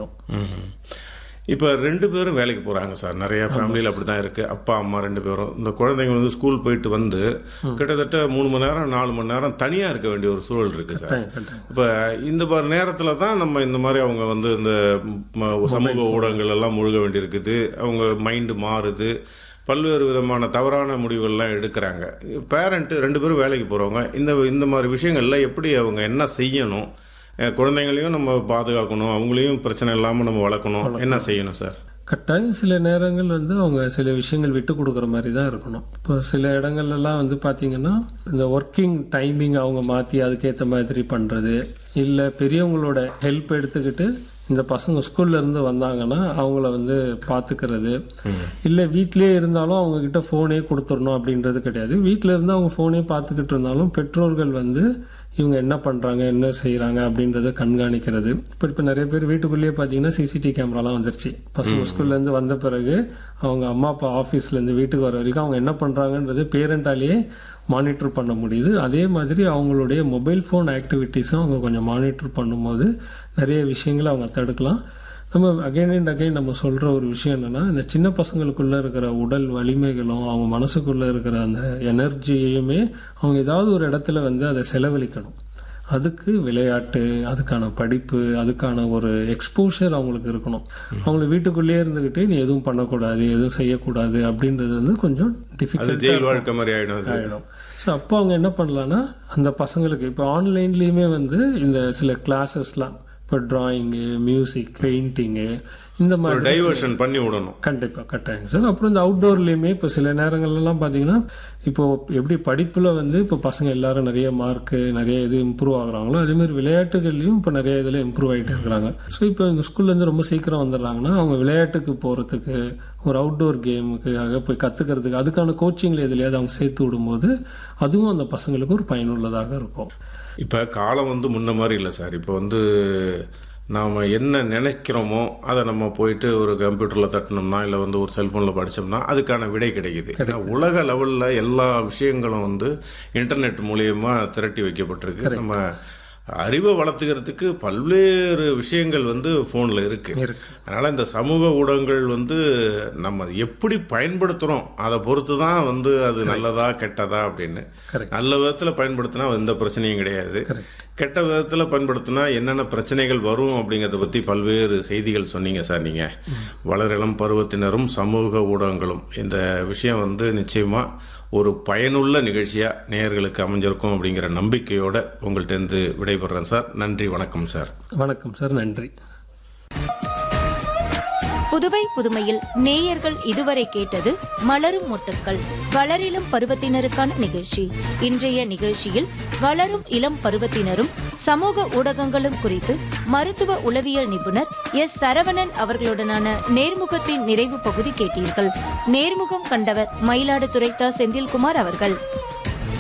மாறிடும் ம்ஹும். இப்போ ரெண்டு பேரும் வேலைக்கு போகிறாங்க சார் நிறைய ஃபேமிலியில் அப்படி தான் இருக்குது அப்பா அம்மா ரெண்டு பேரும் இந்த குழந்தைங்க வந்து ஸ்கூல் போயிட்டு வந்து கிட்டத்தட்ட மூணு மணி நேரம் நாலு மணி நேரம் தனியாக இருக்க வேண்டிய ஒரு சூழல் இருக்குது சார் கட்டாயம். இப்போ இந்த மாதிரி நேரத்தில் தான் நம்ம இந்த மாதிரி அவங்க வந்து இந்த ம- சமூக ஊடகங்கள் எல்லாம் முழுக வேண்டியிருக்குது அவங்க மைண்டு மாறுது பல்வேறு விதமான தவறான முடிவுகள்லாம் எடுக்கிறாங்க பேரண்ட்டு ரெண்டு பேரும் வேலைக்கு போகிறவங்க இந்த இந்த மாதிரி விஷயங்களில் எப்படி அவங்க என்ன செய்யணும் அஹ் குழந்தைங்களையும் நம்ம பாதுகாக்கணும் அவங்களையும் பிரச்சனை இல்லாமல் நம்ம வளர்க்கணும் என்ன செய்யணும் சார் கட்டாயம் சில நேரங்கள் வந்து அவங்க சில விஷயங்கள் விட்டு கொடுக்குற மாதிரி தான் இருக்கணும் இப்போ சில இடங்கள்லாம் வந்து பார்த்தீங்கன்னா இந்த ஒர்க்கிங் டைமிங் அவங்க மாற்றி அதுக்கேற்ற மாதிரி பண்ணுறது இல்லை பெரியவங்களோட ஹெல்ப் எடுத்துக்கிட்டு இந்த பசங்க ஸ்கூல்ல இருந்து வந்தாங்கன்னா அவங்கள வந்து பார்த்துக்கிறது இல்லை வீட்டிலேயே இருந்தாலும் அவங்க கிட்ட ஃபோனே கொடுத்துடணும் அப்படின்றது கிடையாது வீட்டில் இருந்து அவங்க ஃபோனே பார்த்துக்கிட்டு இருந்தாலும் பெற்றோர்கள் வந்து இவங்க என்ன பண்ணுறாங்க என்ன செய்கிறாங்க அப்படின்றத கண்காணிக்கிறது இப்போ இப்போ நிறைய பேர் வீட்டுக்குள்ளேயே பார்த்தீங்கன்னா சிசிடிவி கேமராலாம் வந்துருச்சு பசங்க ஸ்கூல்லேருந்து வந்த பிறகு அவங்க அம்மா அப்பா ஆஃபீஸ்லேருந்து வீட்டுக்கு வர வரைக்கும் அவங்க என்ன பண்ணுறாங்கன்றது பேரண்டாலேயே மானிட்டர் பண்ண முடியுது அதே மாதிரி அவங்களுடைய மொபைல் ஃபோன் ஆக்டிவிட்டீஸும் அவங்க கொஞ்சம் மானிட்டர் பண்ணும்போது நிறைய விஷயங்களை அவங்க தடுக்கலாம் நம்ம அகைன் அண்ட் அகைன் நம்ம சொல்கிற ஒரு விஷயம் என்னென்னா இந்த சின்ன பசங்களுக்குள்ளே இருக்கிற உடல் வலிமைகளும் அவங்க மனசுக்குள்ளே இருக்கிற அந்த எனர்ஜியையுமே அவங்க ஏதாவது ஒரு இடத்துல வந்து அதை செலவழிக்கணும் அதுக்கு விளையாட்டு அதுக்கான படிப்பு அதுக்கான ஒரு எக்ஸ்போஷர் அவங்களுக்கு இருக்கணும் அவங்கள வீட்டுக்குள்ளேயே இருந்துக்கிட்டு நீ எதுவும் பண்ணக்கூடாது எதுவும் செய்யக்கூடாது அப்படின்றது வந்து கொஞ்சம் அது டிஃபிகல்ட் ஜெயில் வாழ்க்கை மாதிரி ஆகிடும் அது ஆகிடும் ஸோ அப்போ அவங்க என்ன பண்ணலான்னா அந்த பசங்களுக்கு இப்போ ஆன்லைன்லேயுமே வந்து இந்த சில கிளாஸஸ்லாம் இப்போ ட்ராயிங்கு மியூசிக் பெயிண்டிங்கு இந்த ஒரு மாதிரி டைவர்ஷன் பண்ணி விடணும் கண்டிப்பாக கட்டாயம் சார் அப்புறம் இந்த அவுட்டோர்லேயுமே இப்போ சில நேரங்கள்லாம் பார்த்தீங்கன்னா இப்போ எப்படி படிப்பில் வந்து இப்போ பசங்க எல்லாரும் நிறைய மார்க்கு நிறைய இது இம்ப்ரூவ் ஆகுறாங்களோ அதே மாதிரி விளையாட்டுகள்லையும் இப்போ நிறைய இதில் இம்ப்ரூவ் ஆகிட்டே இருக்கிறாங்க ஸோ இப்போ எங்கள் ஸ்கூல்லேருந்து ரொம்ப சீக்கிரம் வந்துடுறாங்கன்னா அவங்க விளையாட்டுக்கு போகிறதுக்கு ஒரு அவுட்டோர் கேமுக்காக போய் கற்றுக்கிறதுக்கு அதுக்கான கோச்சிங்கில் எதுலையாவது அவங்க சேர்த்து விடும்போது அதுவும் அந்த பசங்களுக்கு ஒரு பயனுள்ளதாக இருக்கும் இப்போ காலம் வந்து முன்ன மாதிரி இல்லை சார் இப்போ வந்து நாம் என்ன நினைக்கிறோமோ அதை நம்ம போயிட்டு ஒரு கம்ப்யூட்டரில் தட்டினோம்னா இல்லை வந்து ஒரு செல்ஃபோனில் படித்தோம்னா அதுக்கான விடை கிடைக்குது ஏன்னா உலக லெவலில் எல்லா விஷயங்களும் வந்து இன்டர்நெட் மூலியமா திரட்டி வைக்கப்பட்டிருக்கு நம்ம அறிவை வளர்த்துக்கிறதுக்கு பல்வேறு விஷயங்கள் வந்து ஃபோனில் இருக்குது இருக்கு அதனால் இந்த சமூக ஊடகங்கள் வந்து நம்ம எப்படி பயன்படுத்துகிறோம் அதை பொறுத்து தான் வந்து அது நல்லதா கெட்டதா அப்படின்னு Correct. நல்ல விதத்தில் பயன்படுத்தினா எந்த பிரச்சனையும் கிடையாது Correct. கெட்ட விதத்தில் பயன்படுத்தினா என்னென்ன பிரச்சனைகள் வரும் அப்படிங்கிறத பற்றி பல்வேறு செய்திகள் சொன்னீங்க சார் நீங்கள் வளரிளம் பருவத்தினரும் சமூக ஊடகங்களும் இந்த விஷயம் வந்து நிச்சயமாக ஒரு பயனுள்ள நிகழ்ச்சியாக நேயர்களுக்கு அமைஞ்சிருக்கும் அப்படிங்கிற நம்பிக்கையோட உங்கள்கிட்டருந்து விடைபெறேன் சார் நன்றி வணக்கம் சார் வணக்கம் சார் நன்றி புதுவை புதுமையில் நேயர்கள் இதுவரை கேட்டது மலரும் மொட்டுக்கள் வளரிளம் பருவத்தினருக்கான நிகழ்ச்சி இன்றைய நிகழ்ச்சியில் வளரும் இளம் பருவத்தினரும் சமூக ஊடகங்களும் குறித்து மருத்துவ உளவியல் நிபுணர் எஸ் சரவணன் அவர்களுடனான நேர்முகத்தின் நிறைவு பகுதி கேட்டீர்கள் நேர்முகம் கண்டவர் மயிலாடுதுறை த செந்தில்குமார் அவர்கள்